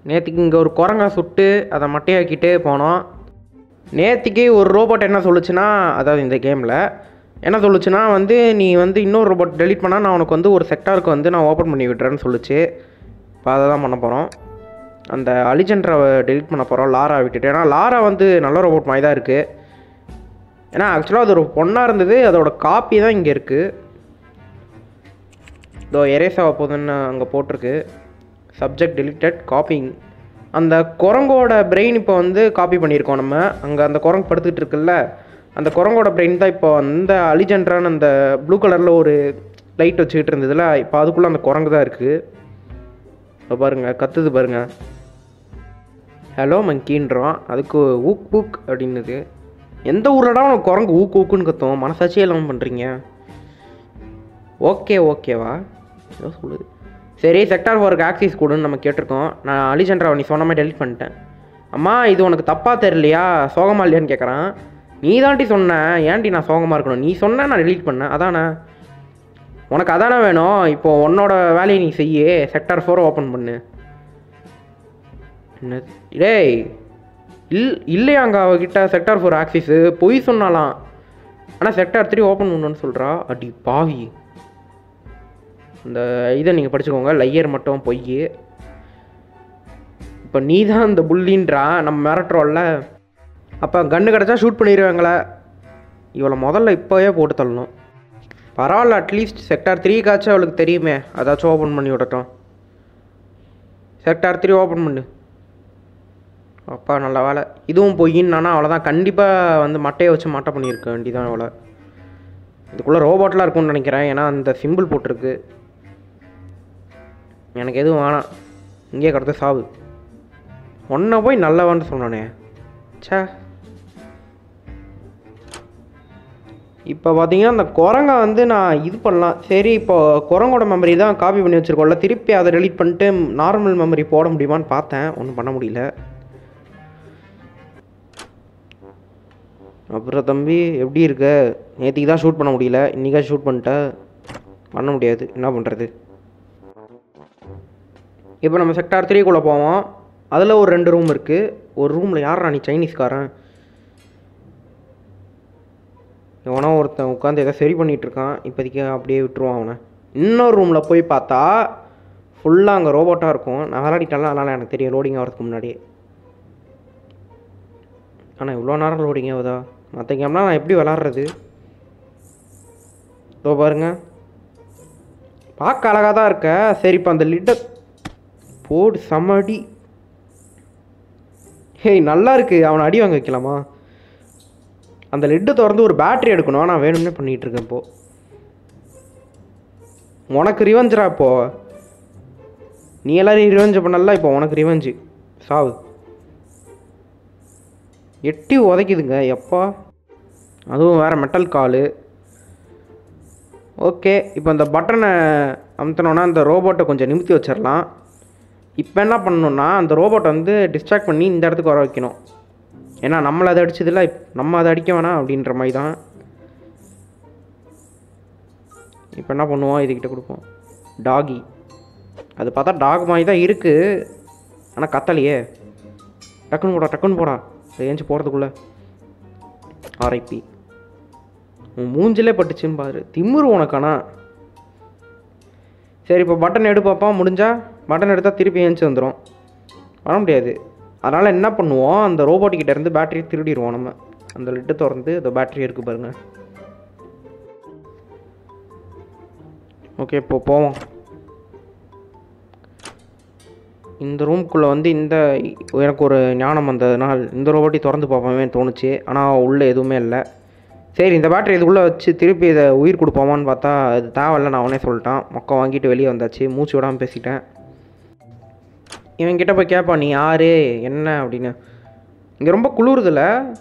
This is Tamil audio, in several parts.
நேற்றுக்கு இங்கே ஒரு குரங்கை சுட்டு அதை மட்டையாக்கிட்டே போனோம் நேற்றுக்கு ஒரு ரோபோட் என்ன சொல்லுச்சுன்னா அதாவது இந்த கேமில் என்ன சொல்லுச்சுன்னா வந்து நீ வந்து இன்னொரு ரோபோட் டெலீட் பண்ணால் நான் உனக்கு வந்து ஒரு செக்டாருக்கு வந்து நான் ஓப்பன் பண்ணி விட்டுறேன்னு சொல்லுச்சு இப்போ அதை தான் பண்ண போகிறோம் அந்த அலிஜென்ட்ரை டெலீட் பண்ண போகிறோம் லாரா விட்டுட்டு ஏன்னா லாரா வந்து நல்ல ரோபோட் மாதிரி தான் இருக்குது ஏன்னா ஆக்சுவலாக அது ஒரு பொண்ணாக இருந்தது அதோட காப்பி தான் இங்கே இருக்குது இதோ எரேஸ் ஆக போகுதுன்னு அங்கே போட்டிருக்கு சப்ஜெக்ட் deleted காப்பிங் அந்த குரங்கோட பிரெயின் இப்போ வந்து காப்பி பண்ணியிருக்கோம் நம்ம அங்கே அந்த குரங்கு படுத்துக்கிட்டு இருக்குல்ல அந்த குரங்கோட பிரெயின் தான் இப்போ அந்த அலிஜென்ட்ரான அந்த ப்ளூ கலரில் ஒரு லைட் வச்சுக்கிட்டு இருந்ததுல இப்போ அதுக்குள்ளே அந்த குரங்கு தான் இருக்குது இப்போ பாருங்க கத்துது பாருங்க ஹலோ மங்கின்றான் அதுக்கு ஊக் ஊக் அப்படின்னுது எந்த ஊர்லடா உனக்கு குரங்கு ஊக்கு ஊக்குன்னு கத்தும் மனசாட்சியே இல்லாமல் பண்ணுறீங்க ஓகே ஓகேவா ஏதோ சொல்லுது சரி செக்டார் ஃபோருக்கு ஆக்சிஸ் கொடுன்னு நம்ம கேட்டிருக்கோம் நான் அலிஜென்ட்ராவை நீ சொன்ன மாதிரி டெலிட் பண்ணிட்டேன் அம்மா இது உனக்கு தப்பாக தெரியலையா சோகமா இல்லையான்னு கேட்குறான் நீ தாண்டி சொன்ன ஏன்டி நான் சோகமாக இருக்கணும் நீ சொன்ன நான் டெலீட் பண்ணேன் அதானே உனக்கு அதானே வேணும் இப்போ உன்னோட வேலையை நீ செய்ய செக்டார் ஃபோரை ஓப்பன் பண்ணு என்ன டேய் இல் இல்லையாங்க அவகிட்ட செக்டார் ஃபோர் ஆக்சிஸு பொய் சொன்னாலாம் ஆனால் செக்டார் த்ரீ ஓப்பன் பண்ணணும்னு சொல்கிறா அடி பாவி இந்த இதை நீங்கள் படிச்சுக்கோங்க லையர் மட்டும் பொய் இப்போ நீ தான் இந்த புள்ளின்றா நம்ம மிரட்டுறோம்ல அப்போ கன்று கிடச்சா ஷூட் பண்ணிடுவாங்களே இவளை முதல்ல இப்போவே போட்டு தள்ளணும் பரவாயில்ல அட்லீஸ்ட் செக்டார் த்ரீக்காச்சும் அவளுக்கு தெரியுமே அதாச்சும் ஓப்பன் பண்ணி விடட்டும் செக்டார் த்ரீ ஓப்பன் பண்ணு அப்பா நல்ல வேலை இதுவும் பொய்யின்னானா அவ்வளோதான் கண்டிப்பாக வந்து மட்டையை வச்சு மட்டை பண்ணியிருக்க வேண்டியதான் அவளை இதுக்குள்ளே ரோபோட்லாம் இருக்கும்னு நினைக்கிறேன் ஏன்னா அந்த சிம்பிள் போட்டிருக்கு எனக்கு எதுவும் வேணாம் இங்கேயே கடத்த சாவு ஒன்றை போய் நல்லவன்னு சொன்னானே ச்சே இப்போ பார்த்தீங்கன்னா அந்த குரங்கை வந்து நான் இது பண்ணலாம் சரி இப்போ குரங்கோட மெமரி தான் காப்பி பண்ணி வச்சுருக்கோம்ல திருப்பி அதை டெலீட் பண்ணிட்டு நார்மல் மெமரி போட முடியுமான்னு பார்த்தேன் ஒன்றும் பண்ண முடியல அப்புறம் தம்பி எப்படி இருக்க நேற்றுக்கு தான் ஷூட் பண்ண முடியல இன்றைக்கா ஷூட் பண்ணிட்ட பண்ண முடியாது என்ன பண்ணுறது இப்போ நம்ம செக்டார் த்ரீக்குள்ளே போவோம் அதில் ஒரு ரெண்டு ரூம் இருக்குது ஒரு ரூமில் யாரா நீ சைனீஸ்காரன் எவனோ ஒருத்தன் உட்காந்து எதோ சரி பண்ணிட்டு இருக்கான் இப்போதைக்கு அப்படியே விட்டுருவான் அவனை இன்னொரு ரூமில் போய் பார்த்தா ஃபுல்லாக அங்கே ரோபோட்டாக இருக்கும் நான் விளாடிட்டேன்ல அதனால் எனக்கு தெரியும் லோடிங் ஆகிறதுக்கு முன்னாடியே ஆனால் இவ்வளோ நேரம் லோடிங் ஆகுதா மற்ற கேம்லாம் நான் எப்படி விளாட்றது இதோ பாருங்க பார்க்க அழகாக தான் இருக்க சரி இப்போ அந்த லிட்டை போடு செம்ம அடி ஹேய் நல்லா இருக்கு அவனை அடி வாங்க வைக்கலாமா அந்த லிட்டை திறந்து ஒரு பேட்டரி எடுக்கணும் நான் வேணும்னே பண்ணிகிட்டு இருக்கேன் இப்போ உனக்கு ரிவெஞ்சுரா இப்போ நீ எல்லாரும் ரிவெஞ்சு பண்ணல இப்போ உனக்கு ரிவெஞ்சு சாவு எட்டி உதைக்குதுங்க எப்பா அதுவும் வேறு மெட்டல் காலு ஓகே இப்போ இந்த பட்டனை அமுத்தினோன்னா அந்த ரோபோட்டை கொஞ்சம் நிமித்தி வச்சிடலாம் இப்போ என்ன பண்ணணும்னா அந்த ரோபோட்டை வந்து டிஸ்ட்ராக்ட் பண்ணி இந்த இடத்துக்கு வர வைக்கணும் ஏன்னா நம்மளை அதை அடிச்சதில்ல நம்ம அதை அடிக்க வேணாம் அப்படின்ற மாதிரி தான் இப்போ என்ன பண்ணுவோம் இதுக்கிட்ட கொடுப்போம் டாகி அது பார்த்தா டாக் மாதிரி தான் இருக்குது ஆனால் கத்தலையே டக்குன்னு போடா டக்குன்னு போடா ஏஞ்சி போகிறதுக்குள்ள ஆர்ஐபி உன் மூஞ்சிலே பட்டுச்சுன்னு பாரு திமிரு உனக்கானா சரி இப்போ பட்டன் எடு பாப்பா முடிஞ்சா பட்டன் எடுத்தால் திருப்பி ஏஞ்சி வந்துடும் வர முடியாது அதனால் என்ன பண்ணுவோம் அந்த ரோபோட்டிக்கிட்ட இருந்து பேட்டரி திருடிடுவோம் நம்ம அந்த லிட்டு திறந்து அந்த பேட்டரி இருக்குது பாருங்க ஓகே இப்போ போவோம் இந்த ரூம்குள்ளே வந்து இந்த எனக்கு ஒரு ஞானம் வந்ததுனால் இந்த ரோபோட்டி திறந்து பார்ப்போமே தோணுச்சு ஆனால் உள்ளே எதுவுமே இல்லை சரி இந்த பேட்டரி இதுக்குள்ளே வச்சு திருப்பி இதை உயிர் கொடுப்போமான்னு பார்த்தா அது தேவையில்ல நான் அவனே சொல்லிட்டான் மொக்கம் வாங்கிட்டு வெளியே வந்தாச்சு மூச்சு விடாமல் பேசிட்டேன் இவன் கிட்ட போய் கேட்பான் நீ யாரு என்ன அப்படின்னு இங்கே ரொம்ப குளிருதுல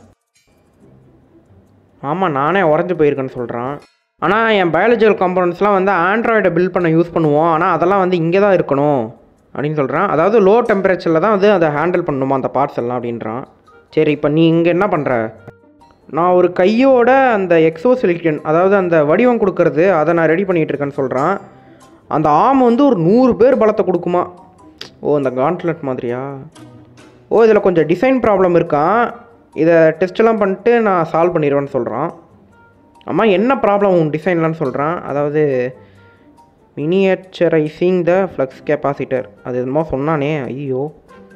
ஆமாம் நானே உறைஞ்சு போயிருக்கேன்னு சொல்கிறான் ஆனால் என் பயாலஜிக்கல் காம்பனண்ட்ஸ்லாம் வந்து ஆண்ட்ராய்டை பில்ட் பண்ண யூஸ் பண்ணுவோம் ஆனால் அதெல்லாம் வந்து இங்கே தான் இருக்கணும் அப்படின்னு சொல்கிறான் அதாவது லோ டெம்பரேச்சரில் தான் வந்து அதை ஹேண்டில் பண்ணணுமா அந்த பார்ட்ஸ் எல்லாம் அப்படின்றான் சரி இப்போ நீ இங்கே என்ன பண்ணுற நான் ஒரு கையோட அந்த எக்ஸோசிலிக்கன் அதாவது அந்த வடிவம் கொடுக்கறது அதை நான் ரெடி பண்ணிகிட்டு இருக்கேன்னு சொல்கிறான் அந்த ஆம் வந்து ஒரு நூறு பேர் பலத்தை கொடுக்குமா ஓ இந்த காண்ட்லெட் மாதிரியா ஓ இதில் கொஞ்சம் டிசைன் ப்ராப்ளம் இருக்கான் இதை டெஸ்ட்டெல்லாம் பண்ணிட்டு நான் சால்வ் பண்ணிடுவேன்னு சொல்கிறான் அம்மா என்ன ப்ராப்ளம் உன் டிசைன்லான்னு சொல்கிறான் அதாவது மினியேச்சரைசிங் த ஃப்ளக்ஸ் கெப்பாசிட்டர் அது என்னமோ சொன்னானே ஐயோ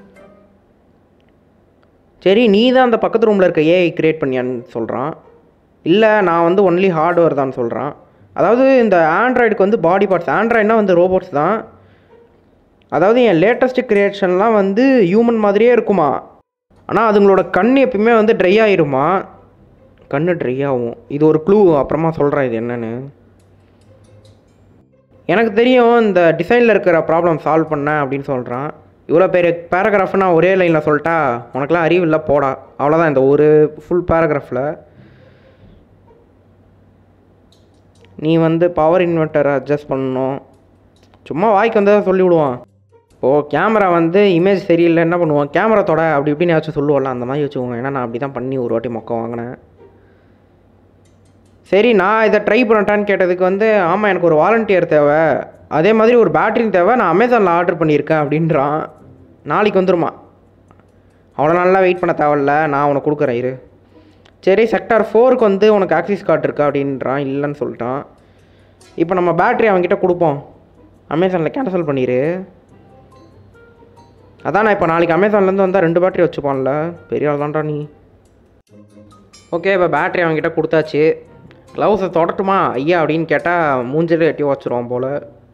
சரி நீ தான் அந்த பக்கத்து ரூமில் இருக்க ஏஐ கிரியேட் பண்ணியான்னு சொல்கிறான் இல்லை நான் வந்து ஒன்லி ஹார்ட்வேர் தான் சொல்கிறான் அதாவது இந்த ஆண்ட்ராய்டுக்கு வந்து பாடி பார்ட்ஸ் ஆண்ட்ராய்டுனா வந்து ரோபோட்ஸ் தான் அதாவது என் லேட்டஸ்ட் கிரியேஷன்லாம் வந்து ஹியூமன் மாதிரியே இருக்குமா ஆனால் அதுங்களோட கண் எப்பயுமே வந்து ட்ரை ஆயிருமா கண்ணு ட்ரை ஆகும் இது ஒரு க்ளூ அப்புறமா சொல்கிறேன் இது என்னன்னு எனக்கு தெரியும் இந்த டிசைனில் இருக்கிற ப்ராப்ளம் சால்வ் பண்ணேன் அப்படின்னு சொல்கிறான் இவ்வளோ பெரிய பேராகிராஃப் நான் ஒரே லைனில் சொல்லிட்டா உனக்குலாம் அறிவு இல்லை போடா அவ்வளோதான் இந்த ஒரு ஃபுல் பேராகிராஃபில் நீ வந்து பவர் இன்வெர்ட்டரை அட்ஜஸ்ட் பண்ணணும் சும்மா வாய்க்கு வந்ததை சொல்லி விடுவான் இப்போது கேமரா வந்து இமேஜ் சரியில்லை என்ன பண்ணுவோம் கேமரா தொட அப்படி இப்படின்னு ஏதாச்சும் சொல்லுவோம்ல அந்த மாதிரி வச்சுக்கோங்க ஏன்னா நான் அப்படி தான் பண்ணி ஒரு வாட்டி மொக்க வாங்கினேன் சரி நான் இதை ட்ரை பண்ணட்டான்னு கேட்டதுக்கு வந்து ஆமாம் எனக்கு ஒரு வாலண்டியர் தேவை அதே மாதிரி ஒரு பேட்டரியும் தேவை நான் அமேசானில் ஆர்டர் பண்ணியிருக்கேன் அப்படின்றான் நாளைக்கு வந்துருமா அவ்வளோ நாளெலாம் வெயிட் பண்ண தேவையில்ல நான் உனக்கு கொடுக்குறேன் இரு சரி செக்டார் ஃபோருக்கு வந்து உனக்கு ஆக்சிஸ் கார்டு இருக்கா அப்படின்றான் இல்லைன்னு சொல்லிட்டான் இப்போ நம்ம பேட்டரி அவன்கிட்ட கொடுப்போம் அமேசானில் கேன்சல் பண்ணிடு அதான் நான் இப்போ நாளைக்கு அமேசான்லேருந்து வந்தால் ரெண்டு பேட்டரி வச்சுப்பான்ல பெரிய ஆள் தான்டா நீ ஓகே இப்போ பேட்டரி அவன்கிட்ட கொடுத்தாச்சு க்ளவுஸை தொடட்டுமா ஐயா அப்படின்னு கேட்டால் மூஞ்சில் எட்டி வச்சுருவான் போல்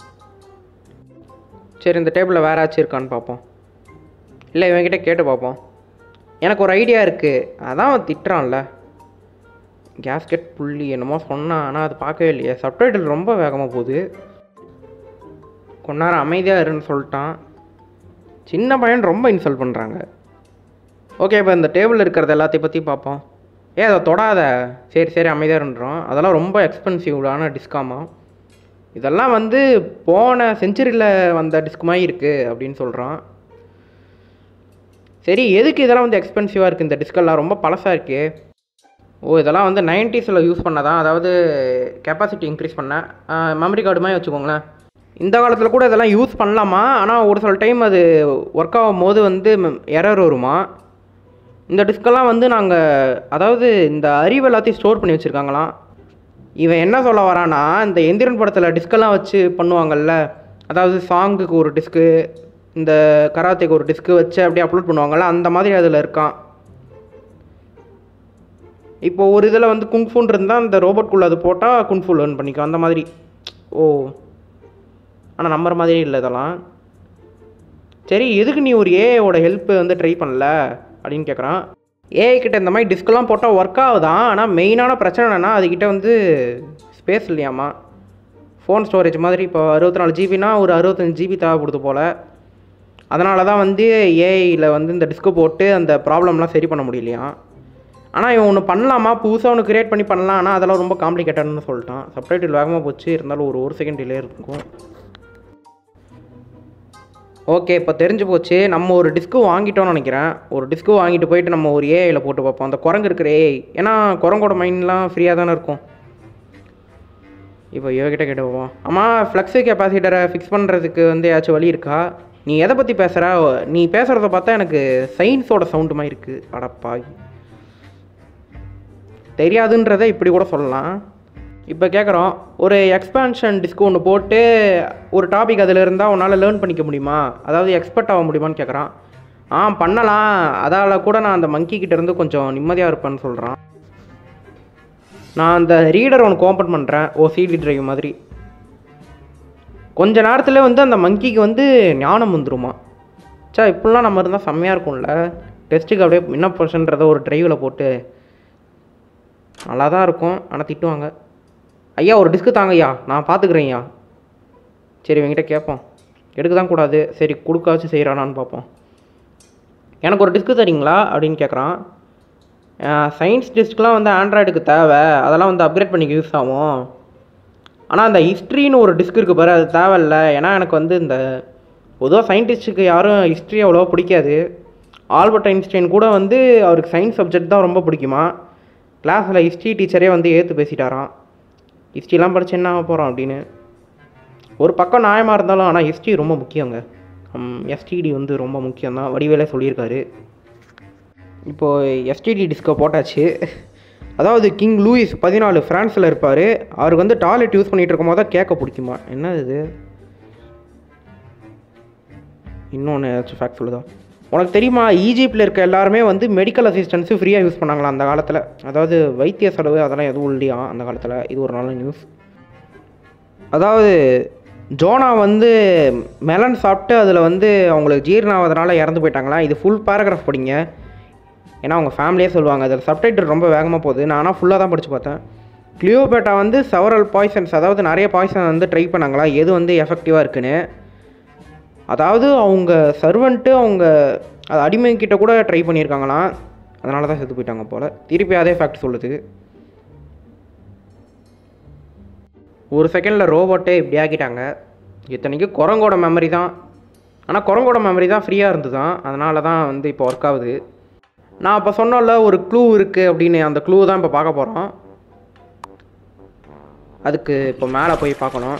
சரி இந்த டேபிளில் வேறு ஆச்சு இருக்கான்னு பார்ப்போம் இல்லை இவன்கிட்ட கேட்டு பார்ப்போம் எனக்கு ஒரு ஐடியா இருக்குது அதான் அவன் திட்டுறான்ல கேஸ்கெட் புள்ளி என்னமோ சொன்னான் ஆனால் அது பார்க்கவே இல்லையே சப்டைட்டில் ரொம்ப வேகமாக போகுது கொஞ்ச நேரம் அமைதியாக இருன்னு சொல்லிட்டான் சின்ன பையன் ரொம்ப இன்சல்ட் பண்ணுறாங்க ஓகே இப்போ இந்த டேபிள் இருக்கிறது எல்லாத்தையும் பற்றி பார்ப்போம் ஏ அதை தொடாத சரி சரி அமைதியாக இருன்றோம் அதெல்லாம் ரொம்ப எக்ஸ்பென்சிவான டிஸ்காமா இதெல்லாம் வந்து போன செஞ்சுரியில் வந்த டிஸ்க் மாதிரி இருக்குது அப்படின்னு சொல்கிறான் சரி எதுக்கு இதெல்லாம் வந்து எக்ஸ்பென்சிவாக இருக்குது இந்த டிஸ்கெல்லாம் ரொம்ப பழசாக இருக்கே ஓ இதெல்லாம் வந்து நைன்ட்டீஸில் யூஸ் பண்ணதான் அதாவது கெப்பாசிட்டி இன்க்ரீஸ் பண்ண மெமரி கார்டு மாதிரி வச்சுக்கோங்களேன் இந்த காலத்தில் கூட இதெல்லாம் யூஸ் பண்ணலாமா ஆனால் ஒரு சில டைம் அது ஒர்க் ஆகும் போது வந்து எரர் வருமா இந்த டிஸ்கெல்லாம் வந்து நாங்கள் அதாவது இந்த அறிவு எல்லாத்தையும் ஸ்டோர் பண்ணி வச்சுருக்காங்களாம் இவன் என்ன சொல்ல வரானா இந்த எந்திரன் படத்தில் டிஸ்கெல்லாம் வச்சு பண்ணுவாங்கல்ல அதாவது சாங்குக்கு ஒரு டிஸ்க்கு இந்த கராத்தேக்கு ஒரு டிஸ்க்கு வச்சு அப்படியே அப்லோட் பண்ணுவாங்கல்ல அந்த மாதிரி அதில் இருக்கான் இப்போ ஒரு இதில் வந்து குங்ஃபுன் இருந்தால் அந்த ரோபோட்குள்ளே அது போட்டால் குங்ஃபு லேர்ன் பண்ணிக்கும் அந்த மாதிரி ஓ ஆனால் நம்புற மாதிரி இல்லை இதெல்லாம் சரி எதுக்கு நீ ஒரு ஏஐயோட ஹெல்ப்பு வந்து ட்ரை பண்ணல அப்படின்னு கேட்குறான் ஏஐ கிட்ட இந்த மாதிரி டிஸ்கெல்லாம் போட்டால் ஒர்க் ஆகுதான் ஆனால் மெயினான பிரச்சனை என்னென்னா அதுக்கிட்ட வந்து ஸ்பேஸ் இல்லையாமா ஃபோன் ஸ்டோரேஜ் மாதிரி இப்போ அறுபத்தி நாலு ஜிபினா ஒரு அறுபத்தஞ்சு ஜிபி தேவைப்படுது போல் அதனால தான் வந்து ஏஐயில் வந்து இந்த டிஸ்க்கு போட்டு அந்த ப்ராப்ளம்லாம் சரி பண்ண முடியலையா ஆனால் இவன் ஒன்று பண்ணலாமா புதுசாக ஒன்று கிரியேட் பண்ணி பண்ணலாம் ஆனால் அதெல்லாம் ரொம்ப காம்ப்ளிகேட்டட்னு சொல்லிட்டான் சப்டைட்டில் வேகமாக போச்சு இருந்தாலும் ஒரு ஒரு செகண்ட் டிலே இருக்கும் ஓகே இப்போ தெரிஞ்சு போச்சு நம்ம ஒரு டிஸ்க்கு வாங்கிட்டோம்னு நினைக்கிறேன் ஒரு டிஸ்க்கு வாங்கிட்டு போயிட்டு நம்ம ஒரு ஏஐயில் போட்டு பார்ப்போம் அந்த குரங்கு இருக்கிற ஏஐ ஏன்னா குரங்கோட மைண்ட்லாம் ஃப்ரீயாக தானே இருக்கும் இப்போ இவகிட்ட கேட்டு போவோம் ஆமாம் ஃப்ளக்ஸு கெப்பாசிட்டரை ஃபிக்ஸ் பண்ணுறதுக்கு வந்து ஏதாச்சும் வழி இருக்கா நீ எதை பற்றி பேசுகிற நீ பேசுகிறத பார்த்தா எனக்கு சயின்ஸோட சவுண்டு மாதிரி இருக்குது அடப்பாய் தெரியாதுன்றதை இப்படி கூட சொல்லலாம் இப்போ கேட்குறோம் ஒரு எக்ஸ்பான்ஷன் டிஸ்க் ஒன்று போட்டு ஒரு டாபிக் அதில் இருந்தால் உன்னால் லேர்ன் பண்ணிக்க முடியுமா அதாவது எக்ஸ்பர்ட் ஆக முடியுமான்னு கேட்குறான் ஆ பண்ணலாம் அதால் கூட நான் அந்த மங்கி கிட்ட இருந்து கொஞ்சம் நிம்மதியாக இருப்பேன்னு சொல்கிறான் நான் அந்த ரீடர் ஒன்று ஓப்பன் பண்ணுறேன் ஓ சிடி டிரைவ் மாதிரி கொஞ்ச நேரத்தில் வந்து அந்த மங்கிக்கு வந்து ஞானம் வந்துருமா சா இப்படிலாம் நம்ம இருந்தால் செம்மையாக இருக்கும்ல டெஸ்ட்டுக்கு அப்படியே என்ன பர்சன்றதை ஒரு டிரைவில் போட்டு நல்லா தான் இருக்கும் ஆனால் திட்டுவாங்க ஐயா ஒரு டிஸ்க்கு தாங்க ஐயா நான் பார்த்துக்குறேன் ஐயா சரி இவங்கிட்ட கேட்போம் எடுக்க தான் கூடாது சரி கொடுக்காச்சும் செய்கிறானான்னு பார்ப்போம் எனக்கு ஒரு டிஸ்க்கு தரீங்களா அப்படின்னு கேட்குறான் சயின்ஸ் டிஸ்க்லாம் வந்து ஆண்ட்ராய்டுக்கு தேவை அதெல்லாம் வந்து அப்கிரேட் பண்ணிக்க யூஸ் ஆகும் ஆனால் அந்த ஹிஸ்ட்ரின்னு ஒரு டிஸ்க் இருக்குது பாரு அது தேவையில்ல ஏன்னா எனக்கு வந்து இந்த பொதுவாக சயின்டிஸ்ட்டுக்கு யாரும் ஹிஸ்ட்ரி அவ்வளோவா பிடிக்காது ஆல்பர்ட் ஐன்ஸ்டைன் கூட வந்து அவருக்கு சயின்ஸ் சப்ஜெக்ட் தான் ரொம்ப பிடிக்குமா கிளாஸில் ஹிஸ்ட்ரி டீச்சரே வந்து ஏற்று பேசிட்டாராம் ஹிஸ்ட்ரிலாம் படிச்சு என்ன ஆக போகிறோம் அப்படின்னு ஒரு பக்கம் நியாயமாக இருந்தாலும் ஆனால் ஹிஸ்ட்ரி ரொம்ப முக்கியங்க எஸ்டிடி வந்து ரொம்ப முக்கியம் தான் வடிவேலே சொல்லியிருக்காரு இப்போது எஸ்டிடி டிஸ்கோ போட்டாச்சு அதாவது கிங் லூயிஸ் பதினாலு ஃப்ரான்ஸில் இருப்பார் அவருக்கு வந்து டாய்லெட் யூஸ் பண்ணிகிட்டு இருக்கும் போது தான் கேட்க பிடிக்குமா என்ன இது இன்னொன்று ஏதாச்சும் ஃபேக்ட் சொல்லுதா உனக்கு தெரியுமா ஈஜிப்டில் இருக்க எல்லாருமே வந்து மெடிக்கல் அசிஸ்டன்ஸு ஃப்ரீயாக யூஸ் பண்ணாங்களா அந்த காலத்தில் அதாவது வைத்திய செலவு அதெல்லாம் எதுவும் இல்லையா அந்த காலத்தில் இது ஒரு நல்ல நியூஸ் அதாவது ஜோனா வந்து மெலன் சாப்பிட்டு அதில் வந்து அவங்களுக்கு ஜீரணம் ஆகாதனால இறந்து போயிட்டாங்களா இது ஃபுல் பேராகிராஃப் படிங்க ஏன்னா அவங்க ஃபேமிலியே சொல்லுவாங்க அதில் சப்டைட்டில் ரொம்ப வேகமாக போகுது நான் ஆனால் ஃபுல்லாக தான் படித்து பார்த்தேன் கிளியோபேட்டா வந்து செவரல் பாய்சன்ஸ் அதாவது நிறைய பாய்சன் வந்து ட்ரை பண்ணாங்களா எது வந்து எஃபெக்டிவாக இருக்குன்னு அதாவது அவங்க சர்வெண்ட்டு அவங்க அது அடிமைக்கிட்ட கூட ட்ரை பண்ணியிருக்காங்களாம் அதனால தான் செத்து போயிட்டாங்க போல் திருப்பி அதே ஃபேக்ட் சொல்லுது ஒரு செகண்டில் ரோபோட்டே இப்படி ஆக்கிட்டாங்க இத்தனைக்கு குரங்கோட மெமரி தான் ஆனால் குரங்கோட மெமரி தான் ஃப்ரீயாக இருந்து தான் அதனால தான் வந்து இப்போ ஒர்க் ஆகுது நான் இப்போ சொன்னோம்ல ஒரு க்ளூ இருக்குது அப்படின்னு அந்த க்ளூ தான் இப்போ பார்க்க போகிறோம் அதுக்கு இப்போ மேலே போய் பார்க்கணும்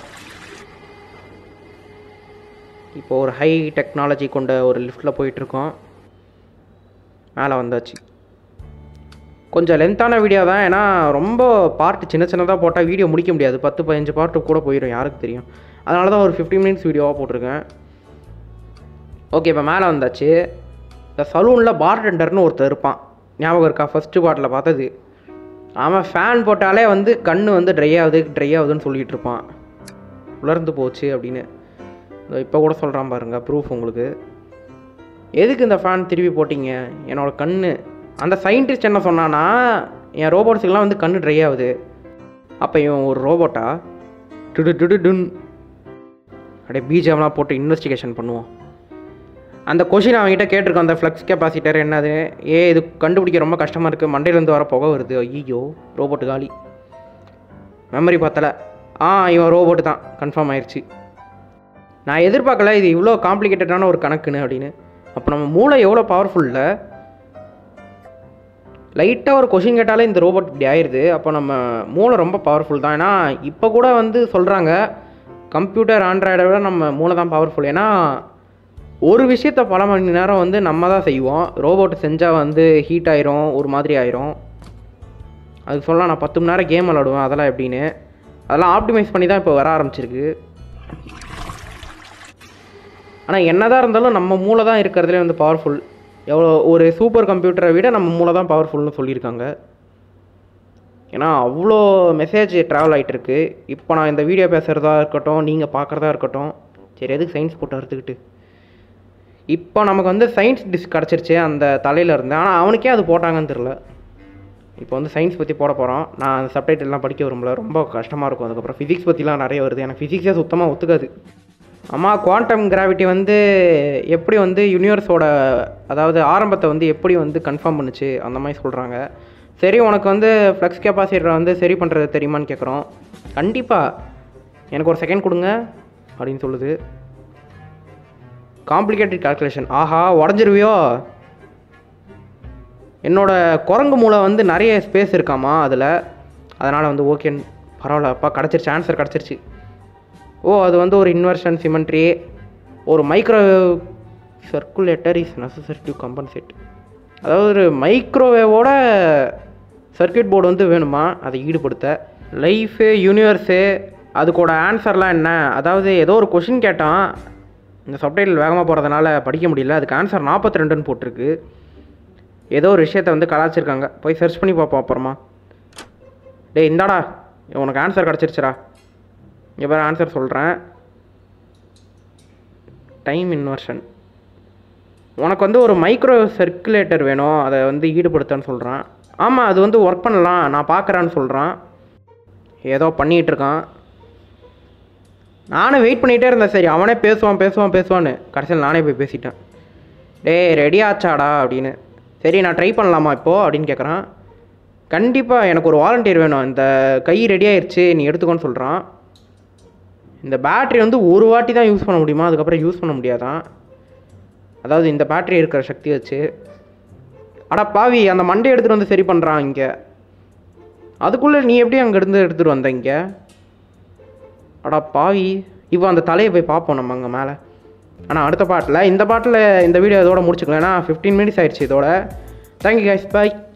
இப்போ ஒரு ஹை டெக்னாலஜி கொண்ட ஒரு லிஃப்ட்டில் போயிட்டுருக்கோம் மேலே வந்தாச்சு கொஞ்சம் லென்த்தான வீடியோ தான் ஏன்னா ரொம்ப பார்ட் சின்ன சின்னதாக போட்டால் வீடியோ முடிக்க முடியாது பத்து பதினஞ்சு பார்ட்டு கூட போயிடும் யாருக்கு தெரியும் அதனால தான் ஒரு ஃபிஃப்டி மினிட்ஸ் வீடியோவாக போட்டிருக்கேன் ஓகே இப்போ மேலே வந்தாச்சு இந்த சலூனில் பார்டெண்டர்னு ஒருத்தர் இருப்பான் ஞாபகம் இருக்கா ஃபஸ்ட்டு பாட்டில் பார்த்தது அவன் ஃபேன் போட்டாலே வந்து கண் வந்து ட்ரை ஆகுது ட்ரை ஆகுதுன்னு சொல்லிகிட்டு இருப்பான் உலர்ந்து போச்சு அப்படின்னு இப்போ கூட சொல்கிறான் பாருங்க ப்ரூஃப் உங்களுக்கு எதுக்கு இந்த ஃபேன் திருப்பி போட்டிங்க என்னோட கண் அந்த சயின்டிஸ்ட் என்ன சொன்னான்னா என் ரோபோட்ஸுக்கெல்லாம் வந்து கண் ட்ரை ஆகுது அப்போ இவன் ஒரு ரோபோட்டா டுடு டுடு டுன் அப்படியே பீஜம்லாம் போட்டு இன்வெஸ்டிகேஷன் பண்ணுவோம் அந்த கொஷின் அவங்ககிட்ட கேட்டிருக்கோம் அந்த ஃப்ளக்ஸ் கெப்பாசிட்டர் என்னது ஏ இது கண்டுபிடிக்க ரொம்ப கஷ்டமாக இருக்குது மண்டையிலேருந்து வர புகை வருது ஐயோ ரோபோட்டு காலி மெமரி பார்த்தல ஆ இவன் ரோபோட்டு தான் கன்ஃபார்ம் ஆயிடுச்சு நான் எதிர்பார்க்கல இது இவ்வளோ காம்ப்ளிகேட்டடான ஒரு கணக்குன்னு அப்படின்னு அப்போ நம்ம மூளை எவ்வளோ பவர்ஃபுல்ல லைட்டாக ஒரு கொஷின் கேட்டாலே இந்த ரோபோட் இப்படி ஆயிடுது அப்போ நம்ம மூளை ரொம்ப பவர்ஃபுல் தான் ஏன்னா இப்போ கூட வந்து சொல்கிறாங்க கம்ப்யூட்டர் ஆண்ட்ராய்டை விட நம்ம மூளை தான் பவர்ஃபுல் ஏன்னா ஒரு விஷயத்த பல மணி நேரம் வந்து நம்ம தான் செய்வோம் ரோபோட் செஞ்சால் வந்து ஹீட் ஆயிரும் ஒரு மாதிரி ஆயிரும் அதுக்கு சொல்லலாம் நான் பத்து மணி நேரம் கேம் விளாடுவேன் அதெல்லாம் எப்படின்னு அதெல்லாம் ஆப்டிமைஸ் பண்ணி தான் இப்போ வர ஆரம்பிச்சிருக்கு ஆனால் என்னதான் இருந்தாலும் நம்ம மூளை தான் இருக்கிறதுலே வந்து பவர்ஃபுல் எவ்வளோ ஒரு சூப்பர் கம்ப்யூட்டரை விட நம்ம மூளை தான் பவர்ஃபுல்னு சொல்லியிருக்காங்க ஏன்னா அவ்வளோ மெசேஜ் ட்ராவல் ஆகிட்டு இருக்கு இப்போ நான் இந்த வீடியோ பேசுகிறதா இருக்கட்டும் நீங்கள் பார்க்குறதா இருக்கட்டும் சரி எதுக்கு சயின்ஸ் போட்டு அறுத்துக்கிட்டு இப்போ நமக்கு வந்து சயின்ஸ் டிஸ்க் கிடச்சிருச்சு அந்த தலையில் இருந்து ஆனால் அவனுக்கே அது போட்டாங்கன்னு தெரில இப்போ வந்து சயின்ஸ் பற்றி போட போகிறோம் நான் அந்த சப்டைட்டில்லாம் படிக்க விரும்பல ரொம்ப கஷ்டமாக இருக்கும் அதுக்கப்புறம் ஃபிசிக்ஸ் பற்றிலாம் நிறைய வருது எனக்கு ஃபிசிக்ஸே சுத்தமாக ஒத்துக்காது அம்மா குவாண்டம் கிராவிட்டி வந்து எப்படி வந்து யூனிவர்ஸோட அதாவது ஆரம்பத்தை வந்து எப்படி வந்து கன்ஃபார்ம் பண்ணுச்சு அந்த மாதிரி சொல்கிறாங்க சரி உனக்கு வந்து ஃப்ளக்ஸ் கெப்பாசிட்டரை வந்து சரி பண்ணுறது தெரியுமான்னு கேட்குறோம் கண்டிப்பாக எனக்கு ஒரு செகண்ட் கொடுங்க அப்படின்னு சொல்லுது காம்ப்ளிகேட்டட் கால்குலேஷன் ஆஹா உடஞ்சிருவியோ என்னோட குரங்கு மூளை வந்து நிறைய ஸ்பேஸ் இருக்காமா அதில் அதனால் வந்து ஓகே பரவாயில்ல அப்பா கிடச்சிருச்சு ஆன்சர் கிடச்சிருச்சு ஓ அது வந்து ஒரு இன்வர்ஷன் சிமெண்ட்ரி ஒரு microwave circulator is necessary to compensate அதாவது ஒரு மைக்ரோவேவோட சர்க்யூட் போர்டு வந்து வேணுமா அதை ஈடுபடுத்த லைஃபு யூனிவர்ஸு அதுக்கோட ஆன்சர்லாம் என்ன அதாவது ஏதோ ஒரு கொஷின் கேட்டான் இந்த சப்டைட்டில் வேகமாக போகிறதுனால படிக்க முடியல அதுக்கு ஆன்சர் நாற்பத்தி ரெண்டுன்னு போட்டிருக்கு ஏதோ ஒரு விஷயத்தை வந்து கலாச்சிருக்காங்க போய் சர்ச் பண்ணி பார்ப்போம் அப்புறமா டேய் இந்தாடா உனக்கு ஆன்சர் கிடச்சிருச்சுடா இங்கே பாரு ஆன்சர் சொல்கிறேன் டைம் இன்வர்ஷன் உனக்கு வந்து ஒரு மைக்ரோ சர்க்குலேட்டர் வேணும் அதை வந்து ஈடுபடுத்தன்னு சொல்கிறான் ஆமாம் அது வந்து ஒர்க் பண்ணலாம் நான் பார்க்குறேன்னு சொல்கிறான் ஏதோ பண்ணிகிட்டு இருக்கான் நானும் வெயிட் பண்ணிகிட்டே இருந்தேன் சரி அவனே பேசுவான் பேசுவான் பேசுவான்னு கடைசியில் நானே போய் பேசிட்டேன் டேய் ரெடி ஆச்சாடா அப்படின்னு சரி நான் ட்ரை பண்ணலாமா இப்போது அப்படின்னு கேட்குறான் கண்டிப்பாக எனக்கு ஒரு வாலண்டியர் வேணும் இந்த கை ரெடி ஆயிடுச்சு நீ எடுத்துக்கோன்னு சொல்கிறான் இந்த பேட்ரி வந்து ஒரு வாட்டி தான் யூஸ் பண்ண முடியுமா அதுக்கப்புறம் யூஸ் பண்ண முடியாதான் அதாவது இந்த பேட்ரி இருக்கிற சக்தி வச்சு அடா பாவி அந்த மண்டை எடுத்துகிட்டு வந்து சரி பண்ணுறான் இங்கே அதுக்குள்ளே நீ எப்படி அங்கேருந்து எடுத்துகிட்டு வந்த இங்கே அடா பாவி இப்போ அந்த தலையை போய் பார்ப்போம் நம்ம அங்கே மேலே ஆனால் அடுத்த பாட்டில் இந்த பாட்டில் இந்த வீடியோ இதோட முடிச்சுக்கலாம் ஏன்னா ஃபிஃப்டீன் மினிட்ஸ் ஆயிடுச்சு இதோட தேங்க்யூ கைஸ் பாய்